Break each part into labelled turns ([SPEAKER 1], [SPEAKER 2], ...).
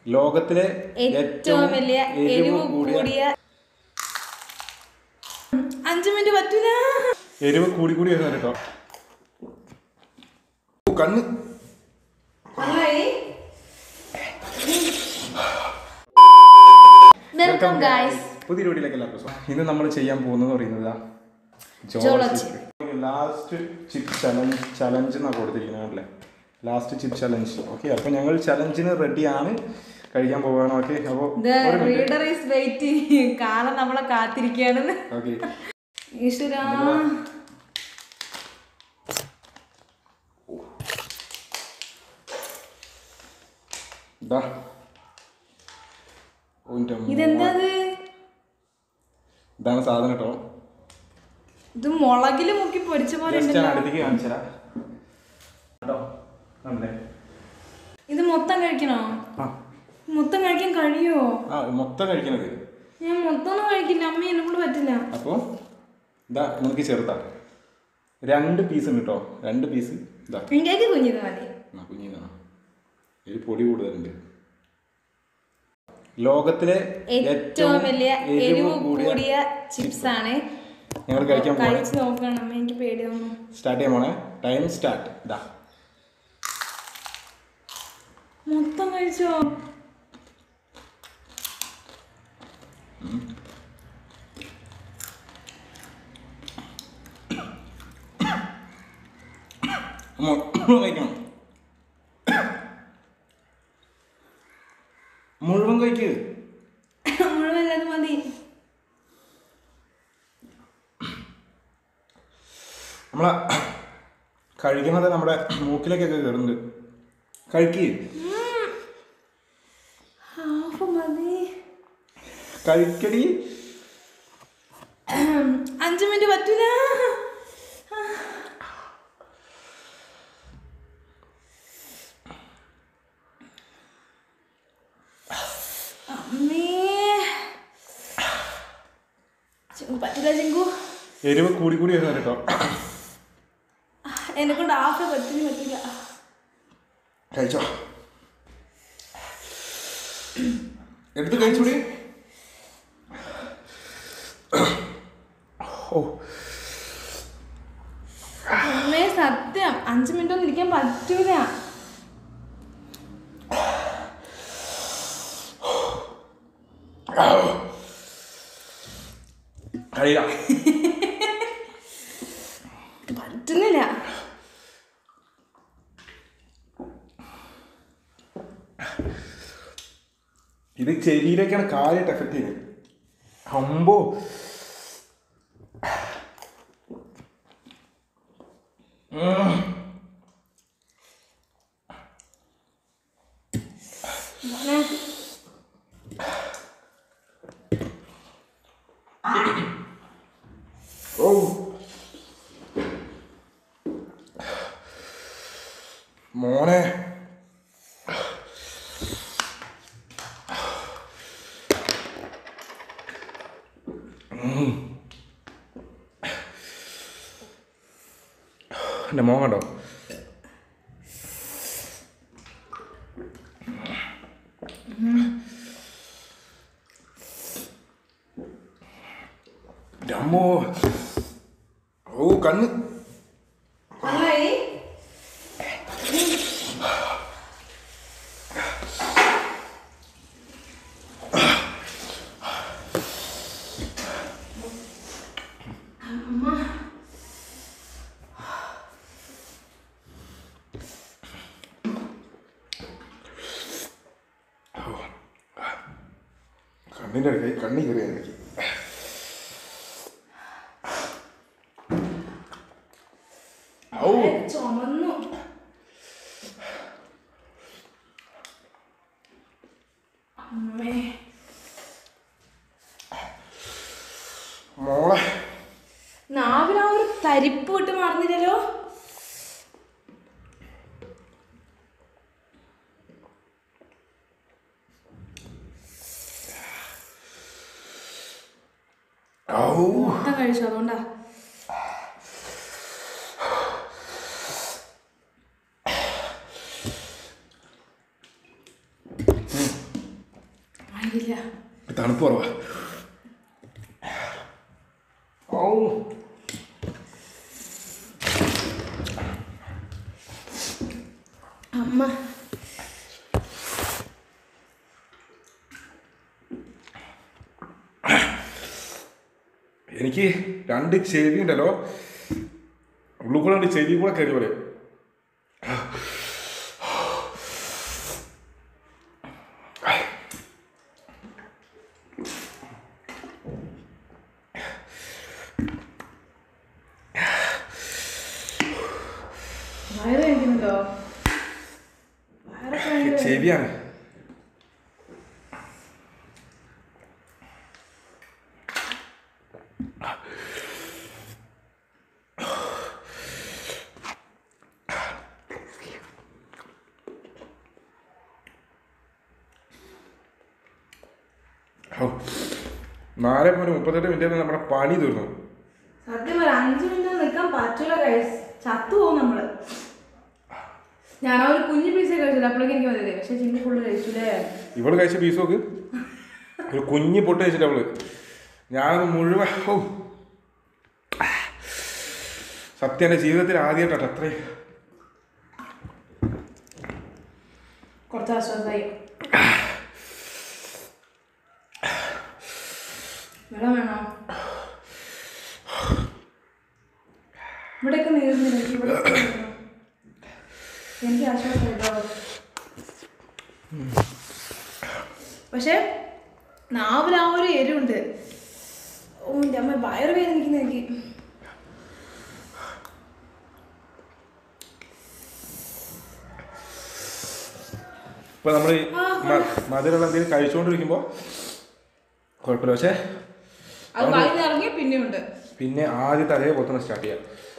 [SPEAKER 1] ലോകത്തിലെ
[SPEAKER 2] ഏറ്റവും വലിയ എരിവ് കൂടിയ അഞ്ചു മിനിറ്റ് പറ്റൂല
[SPEAKER 1] എരിവ് കൂടി കൂടി വരുന്നത് കേട്ടോ ഓ, കണ്ണ്
[SPEAKER 2] വെൽക്കം ഗായ്സ്
[SPEAKER 1] പുതിയ വീട്ടിലേക്ക് എല്ലാവർക്കും സ്വാഗതം. ഇന്ന് നമ്മൾ ചെയ്യാൻ പോകുന്നത് പറയുന്നത്
[SPEAKER 2] Jolo chip.
[SPEAKER 1] Last chip challenge challenge എന്നാണ് കൊടുത്തിരിക്കുന്നത് അല്ലേ ലാസ്റ്റ് ചിപ്പ് ചലഞ്ച് ഓക്കെ അപ്പൊ ഞങ്ങൾ ചലഞ്ചിന് റെഡിയാണ് കഴിക്കാൻ പോവാണ് ഓക്കെ അപ്പോൾ
[SPEAKER 2] റീഡർ ഈസ് വെയിറ്റ് കാലം നമ്മളെ കാത്തിരിക്കുകയാണെന്ന്
[SPEAKER 1] ഓക്കെ
[SPEAKER 2] ഈശ്വര
[SPEAKER 1] ഇതാ ഓ, എൻ്റെ അമ്മോ.
[SPEAKER 2] ഇതെന്താ ഇത്?
[SPEAKER 1] ഇതാണ് സാധനം കേട്ടോ
[SPEAKER 2] ഇത് മുളകില് മുക്കി പൊരിച്ച പോലെ
[SPEAKER 1] ജസ്റ്റ് ഞാൻ
[SPEAKER 2] ഉണ്ടല്ലോ
[SPEAKER 1] അടുത്തേക്ക് കാണിച്ചതാ കേട്ടോ കണ്ടേ
[SPEAKER 2] ഇത് മൊത്തം കഴിക്കണോ
[SPEAKER 1] ആ
[SPEAKER 2] മൊത്തം കഴിക്കാൻ കഴിയുമോ
[SPEAKER 1] ആ മൊത്തം കഴിക്കണത്
[SPEAKER 2] ഞാൻ മൊത്തം ഒന്നും കഴിക്കില്ല അമ്മ എന്നെ കൊണ്ട് പറ്റില്ല
[SPEAKER 1] അപ്പോൾ ഇതാ നിനക്ക് ചെറുതാ രണ്ട് പീസ് ഉണ്ട് കേട്ടോ രണ്ട് പീസ് ഇതാ
[SPEAKER 2] എനിക്ക് കുഞ്ഞിത് മതി
[SPEAKER 1] ആ കുഞ്ഞിതാണ് ഇതിൽ പൊടി കൂടുതലുണ്ട് ലോകത്തിലെ
[SPEAKER 2] ഏറ്റവും വലിയ എരിവ് കൂടിയ ചിപ്സ് ആണ്
[SPEAKER 1] ഞങ്ങൾ കഴിക്കാൻ പോവാണ്
[SPEAKER 2] കഴിച്ചു നോക്കണം അമ്മ എനിക്ക് പേടി തോന്നുന്നു
[SPEAKER 1] സ്റ്റാർട്ട് ചെയ്യാൻ പോണേ ടൈം സ്റ്റാർട്ട് ഇതാ
[SPEAKER 2] മൊത്തം കഴിച്ചോ
[SPEAKER 1] മുഴുവൻ കഴിക്കണം മുഴുവൻ കഴിക്ക്
[SPEAKER 2] മുഴുവൻ അത് മതി
[SPEAKER 1] നമ്മളെ കഴിക്കുന്നത് നമ്മുടെ മൂക്കിലേക്കൊക്കെ കയറുന്നുണ്ട് കഴിക്ക്
[SPEAKER 2] ഹാഫ് മതി
[SPEAKER 1] കഴിക്കടി
[SPEAKER 2] അഞ്ചു മിനിറ്റ് പറ്റൂല അമ്മേ ചിങ്കു പറ്റില്ല ചിങ്കു
[SPEAKER 1] എരിവ് കൂടി കൂടി വരുന്നത് കേട്ടോ
[SPEAKER 2] എന്നെ കൊണ്ട് ഹാഫ് പറ്റില്ല പറ്റില്ല
[SPEAKER 1] കഴിച്ചോ എടുത്ത് കഴിച്ചൂടി ഓ
[SPEAKER 2] അമ്മേ സത്യം അഞ്ചു മിനിറ്റ് ഒന്നും ഇരിക്കാൻ പറ്റൂല
[SPEAKER 1] കഴിയില്ല
[SPEAKER 2] പറ്റുന്നില്ല
[SPEAKER 1] ഇത് ചെവിയിലേക്കാണ് കാര്യമായിട്ട് എഫക്ട് ചെയ്യുന്നത് അമ്പോ ഉം.
[SPEAKER 2] മോനെ
[SPEAKER 1] ഓ മോനെ ഉം. എൻ്റെ മോൻ കണ്ടോ അമ്മോ ഓ കണ്ണ്
[SPEAKER 2] നന്നായി
[SPEAKER 1] കണ്ണിൻ്റെ ഇടയ്ക്ക് കണ്ണി കയറിയ എനിക്ക് ഔ
[SPEAKER 2] ചുമന്നു അമ്മേ
[SPEAKER 1] മോളെ
[SPEAKER 2] നാവിൽ ആ ഒരു തരിപ്പ് വിട്ട് മാറുന്നില്ലല്ലോ
[SPEAKER 1] ഔ
[SPEAKER 2] മൊത്തം കഴിച്ചു അതുകൊണ്ടാ ഇല്ല
[SPEAKER 1] തണുപ്പ് കുറവാ ഓ
[SPEAKER 2] അമ്മ
[SPEAKER 1] എനിക്ക് രണ്ട് ചെവി ഉണ്ടല്ലോ ഉള്ളിൽ കൂടെ രണ്ട് ചെവി കൂടെ കയറി പോലെ
[SPEAKER 2] വയറ് കഴിക്കുന്നുണ്ടോ വയറൊക്കെ ഭയങ്കര
[SPEAKER 1] ചെവിയാണ് ഓ, നാല് പോയിന്റ് മുപ്പത്തെട്ട് മിനിറ്റ് നമ്മുടെ പണി തീർന്നു
[SPEAKER 2] സത്യം പറയാം അഞ്ച് മിനിറ്റ് നിൽക്കാൻ പറ്റൂല കഴിച്ച് ചത്തു പോകും നമ്മള് ഞാൻ ആ ഒരു കുഞ്ഞു പീസേ കഴിച്ചില്ല അപ്പോഴേക്കും എനിക്ക് മതി പക്ഷെ ചിന്തി ഫുള്ള് കഴിച്ചില്ലേ
[SPEAKER 1] ഇവള് കഴിച്ച പീസ് നോക്ക് ഒരു കുഞ്ഞ് പൊട്ട് കഴിച്ചിട്ട് അവള് ഞാനത് മുഴുവൻ ഓ സത്യം എൻ്റെ ജീവിതത്തിൽ ആദ്യമായിട്ടോ അത്രയും
[SPEAKER 2] കുറച്ച് ആശ്വാസമായി വെള്ളം വേണോ ഇവിടെയൊക്കെ നീർന്നില്ല എനിക്ക് ഇവിടെ എനിക്ക് ആശ്വാസമായിട്ടോ പക്ഷെ നാവിൽ ആ ഒരു എരിവുണ്ട് ഓ എൻ്റെ അമ്മ വയറ് വേദനിക്കുന്ന എനിക്ക്
[SPEAKER 1] ഇപ്പൊ നമ്മൾ മധുരമുള്ള എന്തെങ്കിലും കഴിച്ചുകൊണ്ടിരിക്കുമ്പോൾ കുഴപ്പമില്ല പക്ഷേ
[SPEAKER 2] അത് വായിൽ ഇറങ്ങിയ പിന്നെയുണ്ട്
[SPEAKER 1] പിന്നെ ആദ്യത്തെ അതേ പോലെ തന്നെ സ്റ്റാർട്ട് ചെയ്യാം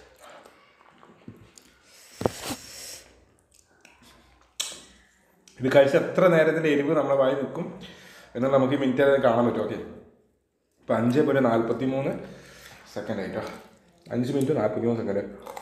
[SPEAKER 1] ഇത് കഴിച്ച എത്ര നേരത്തിൻ്റെ എരിവ് നമ്മുടെ വായി നിൽക്കും എന്നാൽ നമുക്ക് ഈ മിനിറ്റ് അത് കാണാൻ പറ്റും ഓക്കെ ഇപ്പം അഞ്ച് പോയിട്ട് നാൽപ്പത്തി മൂന്ന് സെക്കൻഡ് ആയിട്ടോ അഞ്ച് മിനിറ്റ് നാൽപ്പത്തി മൂന്ന് സെക്കൻഡ്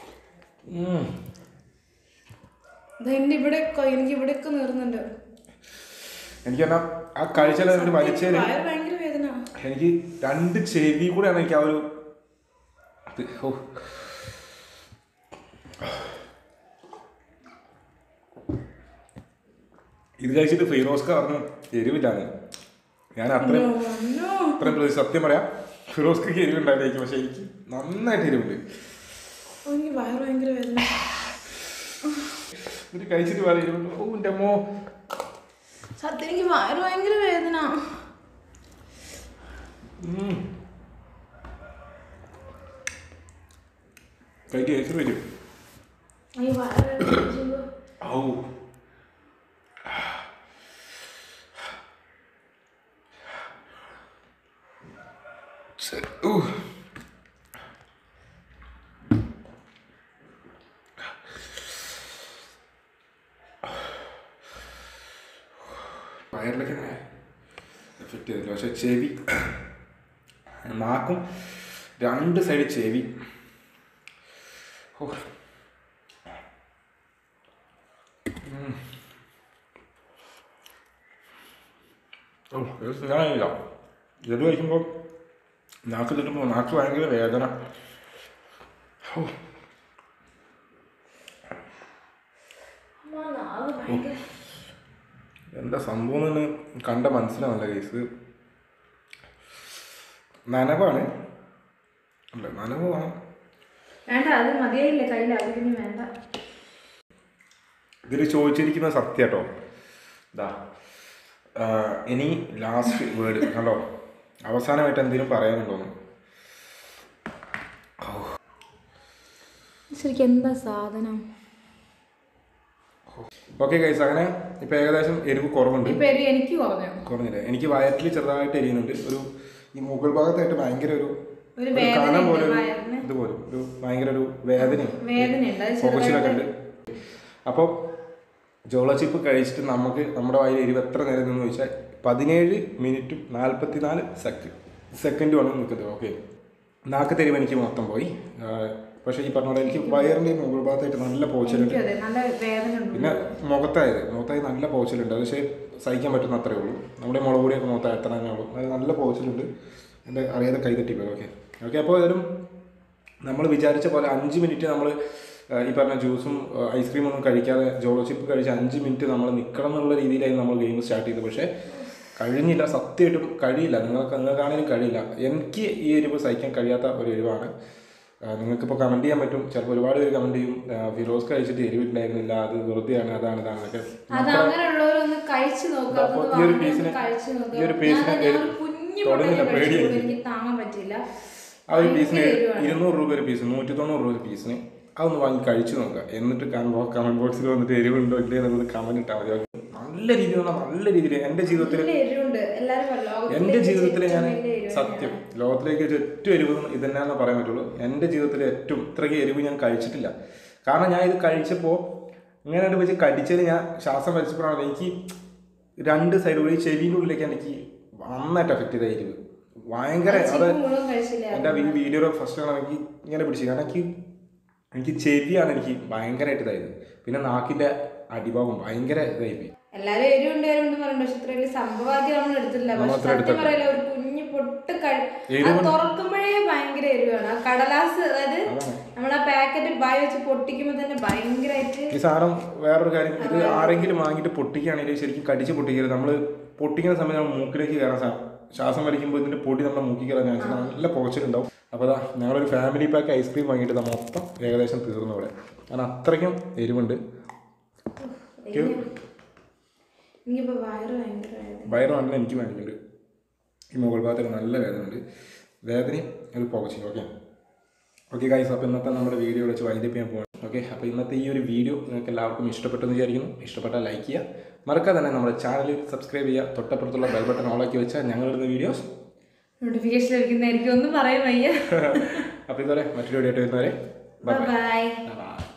[SPEAKER 2] ഇത് എൻ്റെ ഇവിടെ എനിക്ക് ഇവിടെയൊക്കെ നീറുന്നുണ്ട്
[SPEAKER 1] എനിക്ക് പറഞ്ഞാൽ ആ കഴിച്ചാൽ ഒരു വലിച്ചതിൽ
[SPEAKER 2] വയറ് ഭയങ്കര വേദന
[SPEAKER 1] എനിക്ക് രണ്ട് ചെവി കൂടെയാണ് എനിക്ക് ആ ഒരു ഇത് ഓ ഇത് കഴിച്ചിട്ട് ഫിറോസ്ക പറഞ്ഞു എരിവില്ലാന്ന് ഞാൻ അത്രയും
[SPEAKER 2] അയ്യോ.
[SPEAKER 1] അത്രയും പ്രതി സത്യം പറയാം ഫിറോസ്ക്ക് എരിവുണ്ടായിരിക്കും പക്ഷെ എനിക്ക് നന്നായിട്ട് എരിവുണ്ട്
[SPEAKER 2] ഓ, എനിക്ക് വയറ് ഭയങ്കര വേദന
[SPEAKER 1] ഇത് കഴിച്ചിട്ട് വേറെ എരിവുണ്ട് ഓ എൻ്റെ അമ്മോ
[SPEAKER 2] സത്യം എനിക്ക് വയറ് ഭയങ്കര വേദന
[SPEAKER 1] ഉം. കഴിക്ക് കഴിച്ചിട്ട് വരും
[SPEAKER 2] അയ്യോ വയറ് വേദന
[SPEAKER 1] ഔ ശരി. ഊ. വയറിലൊക്കെ എഫക്റ്റ് ചെയ്തില്ല പക്ഷെ ചെവി നാക്കും രണ്ട് സൈഡ് ചെവി ഓ ഓ ഇത് ഞാനില്ല ഇത് കഴിക്കുമ്പോൾ നാക്ക് തിന്നുമ്പോൾ നാക്ക് ഭയങ്കര വേദന ഓ
[SPEAKER 2] അമ്മ, നാവ് ഭയങ്കര
[SPEAKER 1] എന്താ സംഭവം എന്ന് കണ്ട മനസ്സിലാവില്ല കേസ് നനവാണ് അല്ല നനവാണ്
[SPEAKER 2] വേണ്ട അത് മതിയായില്ലേ കയ്യിൽ അത് പിന്നെ വേണ്ട
[SPEAKER 1] ഇതിൽ ചോദിച്ചിരിക്കുന്ന സത്യം കേട്ടോ ഇതാ ആ, ഇനി ലാസ്റ്റ് വേർഡ് കണ്ടോ അവസാനമായിട്ട് എന്തെങ്കിലും പറയാനുണ്ടോന്ന്
[SPEAKER 2] ശരിക്കും എന്താ സാധനം
[SPEAKER 1] ഓക്കെ കൈസ് അങ്ങനെ ഇപ്പം ഏകദേശം എരിവ് കുറവുണ്ട്
[SPEAKER 2] ഇപ്പൊ എരി എനിക്ക് കുറഞ്ഞു
[SPEAKER 1] കുറഞ്ഞില്ല എനിക്ക് വയറ്റിൽ ചെറുതായിട്ട് എരിയുന്നുണ്ട് ഒരു ഈ മുകൾ ഭാഗത്തായിട്ട് ഭയങ്കര ഒരു
[SPEAKER 2] ഒരു
[SPEAKER 1] ഒരു
[SPEAKER 2] വേദന
[SPEAKER 1] കനം
[SPEAKER 2] ഉണ്ട്
[SPEAKER 1] പോലെ ഒരു
[SPEAKER 2] വയറിന്.
[SPEAKER 1] ഇതുപോലും ഒരു ഭയങ്കര ഒരു വേദനയും
[SPEAKER 2] വേദനയുണ്ട് അത്
[SPEAKER 1] പുകച്ചിലൊക്കെ
[SPEAKER 2] ചെറുതായിട്ട്
[SPEAKER 1] ഉണ്ട് അപ്പോൾ ജോള ചിപ്പ് കഴിച്ചിട്ട് നമുക്ക് നമ്മുടെ വായിൽ എരിവ് എത്ര നേരം നിന്ന് ചോദിച്ചാൽ പതിനേഴ് മിനിറ്റും നാൽപ്പത്തി നാല് സെക്കൻഡ് സെക്കൻഡുമാണ് നിൽക്കുന്നത് ഓക്കെ നാക്ക് തെരുവ് എനിക്ക് മൊത്തം പോയി ആ, പക്ഷേ ഈ പറഞ്ഞ പോലെ എനിക്ക് വയറിൻ്റെ മുകൾ ഭാഗത്തായിട്ട് നല്ല പോച്ചലുണ്ട്
[SPEAKER 2] എനിക്കും അതെ നല്ല വേദന ഉണ്ട്
[SPEAKER 1] പിന്നെ മുഖത്തായത് മുഖത്തായി നല്ല പോച്ചലുണ്ട് പക്ഷേ സഹിക്കാൻ പറ്റുന്ന അത്രേ ഉള്ളൂ നമ്മുടെ മുളക് പൊടിയൊക്കെ മൊത്തം എത്ര തന്നെ ഉള്ളൂ അത് നല്ല പോച്ചിലുണ്ട് എൻ്റെ അറിയാതെ കൈ തട്ടിപ്പോയി ഓക്കെ ഓക്കെ അപ്പോൾ ഏതായാലും നമ്മൾ വിചാരിച്ച പോലെ അഞ്ച് മിനിറ്റ് നമ്മൾ ഈ പറഞ്ഞ ജ്യൂസും ഐസ്ക്രീമും ഒന്നും കഴിക്കാതെ ജോളോ ചിപ്പ് കഴിച്ച് അഞ്ച് മിനിറ്റ് നമ്മൾ നിൽക്കണം എന്നുള്ള രീതിയിലായിരുന്നു നമ്മൾ ഗെയിം സ്റ്റാർട്ട് ചെയ്തത് പക്ഷേ കഴിഞ്ഞില്ല സത്യമായിട്ടും കഴിയില്ല നിങ്ങൾക്ക് നിങ്ങൾക്കാണെങ്കിലും കഴിയില്ല എനിക്ക് ഈ എരിവ് സഹിക്കാൻ കഴിയാത്ത ഒരു എരിവാണ് ആ, നിങ്ങൾക്കിപ്പോൾ കമൻറ്റ് ചെയ്യാൻ പറ്റും ചിലപ്പോൾ ഒരുപാട് പേര് കമൻറ്റ് ചെയ്യും ആ, ഫിറോസ് കഴിച്ചിട്ട് എരിവില്ലായിരുന്നില്ല അത് വെറുതെയാണ് അതാണ് ഇതാണ് എന്നൊക്കെ
[SPEAKER 2] അത് അങ്ങനെയുള്ളവരൊന്ന് കഴിച്ചു നോക്കുക
[SPEAKER 1] അപ്പൊ
[SPEAKER 2] അതൊന്ന്
[SPEAKER 1] ഈ ഒരു
[SPEAKER 2] വാങ്ങി
[SPEAKER 1] പീസിന്
[SPEAKER 2] ഒന്ന് കഴിച്ചു നോക്കുക.
[SPEAKER 1] ഈ ഒരു പീസിന്
[SPEAKER 2] ഞാൻ- ഞാൻ
[SPEAKER 1] ഒരു-
[SPEAKER 2] ഒരു കുഞ്ഞു
[SPEAKER 1] തുടങ്ങില്ല,
[SPEAKER 2] പൊട്ടൽ കഴിച്ചു
[SPEAKER 1] പേടിയായി.
[SPEAKER 2] എനിക്ക് താങ്ങാൻ പറ്റില്ല
[SPEAKER 1] ആ ഒരു പീസിന്
[SPEAKER 2] ഭയങ്കര എരിവാണ്.
[SPEAKER 1] ഇരുന്നൂറ് രൂപ ഒരു പീസ് നൂറ്റി തൊണ്ണൂറ് രൂപ ഒരു പീസിന് അതൊന്ന് വാങ്ങി കഴിച്ചു നോക്കുക എന്നിട്ട് കമന്റ് ബോക്സിൽ വന്നിട്ട് എരിവുണ്ടോ ഇല്ലേ എന്നുള്ളത് കമന്റ് ഇട്ടാൽ മതി നല്ല രീതിയിൽ പറഞ്ഞാൽ നല്ല രീതിയിൽ എൻ്റെ ജീവിതത്തിൽ
[SPEAKER 2] നല്ല എരിവുണ്ട് എല്ലാരും പറഞ്ഞു, ലോകത്തിലെ
[SPEAKER 1] എൻ്റെ ജീവിതത്തിൽ
[SPEAKER 2] ഏറ്റവും
[SPEAKER 1] ഞാൻ
[SPEAKER 2] വലിയ എരിവ്
[SPEAKER 1] സത്യം ലോകത്തിലേക്ക് വെച്ച് ഏറ്റവും എരിവ് എന്ന് ഇതന്നെയാണെന്ന് പറയാൻ പറ്റുള്ളൂ എൻ്റെ ജീവിതത്തിൽ ഏറ്റവും ഇത്രയ്ക്ക് എരിവ് ഞാൻ കഴിച്ചിട്ടില്ല കാരണം ഞാൻ ഇത് കഴിച്ചപ്പോൾ ഇങ്ങനെ വെച്ച് കടിച്ചതിൽ ഞാൻ ശ്വാസം വലിച്ചപ്പോഴാണ് എനിക്ക് രണ്ട് സൈഡ് കൂടി ചെവിൻ്റെ ഉള്ളിലേക്ക് എനിക്ക് നന്നായിട്ട് എഫക്റ്റ് ചെയ്ത എരിവ് ഭയങ്കര അത്
[SPEAKER 2] ചിക്കൻ മുഴുവൻ കഴിച്ചില്ല
[SPEAKER 1] എൻ്റെ ഈ വീഡിയോയുടെ ഫസ്റ്റ് ആണ് എനിക്ക് ഇങ്ങനെ പിടിച്ചത് കാരണം എനിക്ക് എനിക്ക് ചെവിയാണ് എനിക്ക് ഭയങ്കരമായിട്ട് ഇതായത് പിന്നെ നാക്കിൻ്റെ അടിഭാഗം ഭയങ്കര ഇതായി പോയി
[SPEAKER 2] എല്ലാരും എരിവുണ്ട് എരിവുണ്ട് പറയുന്നുണ്ട് പക്ഷെ ഇത്ര വലിയ സംഭവമാക്കി നമ്മൾ എടുത്തില്ല
[SPEAKER 1] നമ്മൾ
[SPEAKER 2] പക്ഷെ
[SPEAKER 1] അത്ര
[SPEAKER 2] സത്യം പറയില്ല ഒരു കുഞ്ഞു പൊട്ട് കഴി അത് തുറക്കുമ്പോഴേ ഭയങ്കര എരിവാണ് ആ കടലാസ് അതായത് നമ്മൾ ആ പാക്കറ്റ് ബായ് വെച്ച് പൊട്ടിക്കുമ്പോൾ തന്നെ ഭയങ്കരമായിട്ട്
[SPEAKER 1] ഈ സാധനം വേറൊരു കാര്യം ഇത് ആരെങ്കിലും വാങ്ങിയിട്ട് പൊട്ടിക്കുകയാണെങ്കിൽ ശരിക്കും കടിച്ച് പൊട്ടിക്കരുത് നമ്മൾ പൊട്ടിക്കുന്ന സമയത്ത് നമ്മൾ മൂക്കിലേക്ക് കയറാൻ സാ ശ്വാസം വലിക്കുമ്പോൾ ഇതിൻ്റെ പൊടി നമ്മുടെ മൂക്കിൽ കയറാൻ ചാൻസ് നല്ല പോച്ചിലുണ്ടാവും അപ്പോൾ അതാ ഞങ്ങളൊരു ഫാമിലി പാക്ക് ഐസ്ക്രീം വാങ്ങിയിട്ട് നമ്മൾ മൊത്തം ഏകദേശം തീർന്നു ഇവിടെ കാരണം അത്രയ്ക്കും എരിവുണ്ട്
[SPEAKER 2] എനിക്കിപ്പോ വയറ് ഭയങ്കര വേദന
[SPEAKER 1] വയറ് നല്ല എനിക്ക് വേണ്ടിയിട്ടുണ്ട് ഈ മുകൾ ഭാഗത്തൊക്കെ നല്ല വേദനയുണ്ട് വേദനയും ഒരു പുകച്ചിലും ഓക്കെ ഓക്കെ ഗൈസ് അപ്പോൾ ഇന്നത്തെ നമ്മുടെ വീഡിയോ വെച്ച് വൈൻഡപ്പ് ചെയ്യാൻ പോകണം ഓക്കെ അപ്പോൾ ഇന്നത്തെ ഈ ഒരു വീഡിയോ നിങ്ങൾക്ക് എല്ലാവർക്കും ഇഷ്ടപ്പെട്ടെന്ന് വിചാരിക്കുന്നു ഇഷ്ടപ്പെട്ടാൽ ലൈക്ക് ചെയ്യുക മറക്കാതെ തന്നെ നമ്മുടെ ചാനൽ സബ്സ്ക്രൈബ് ചെയ്യുക തൊട്ടപ്പുറത്തുള്ള ബെൽ ബട്ടൺ ഓളാക്കി വെച്ചാൽ ഞങ്ങളിടുന്ന വീഡിയോസ്
[SPEAKER 2] നോട്ടിഫിക്കേഷൻ ലഭിക്കുന്നതായിരിക്കും ഒന്നും പറയാൻ വയ്യ
[SPEAKER 1] അപ്പോൾ ഇതുവരെ മറ്റൊരു വീഡിയോ ആയിട്ട് വരുന്നവരെ
[SPEAKER 2] ബൈ
[SPEAKER 1] ബൈ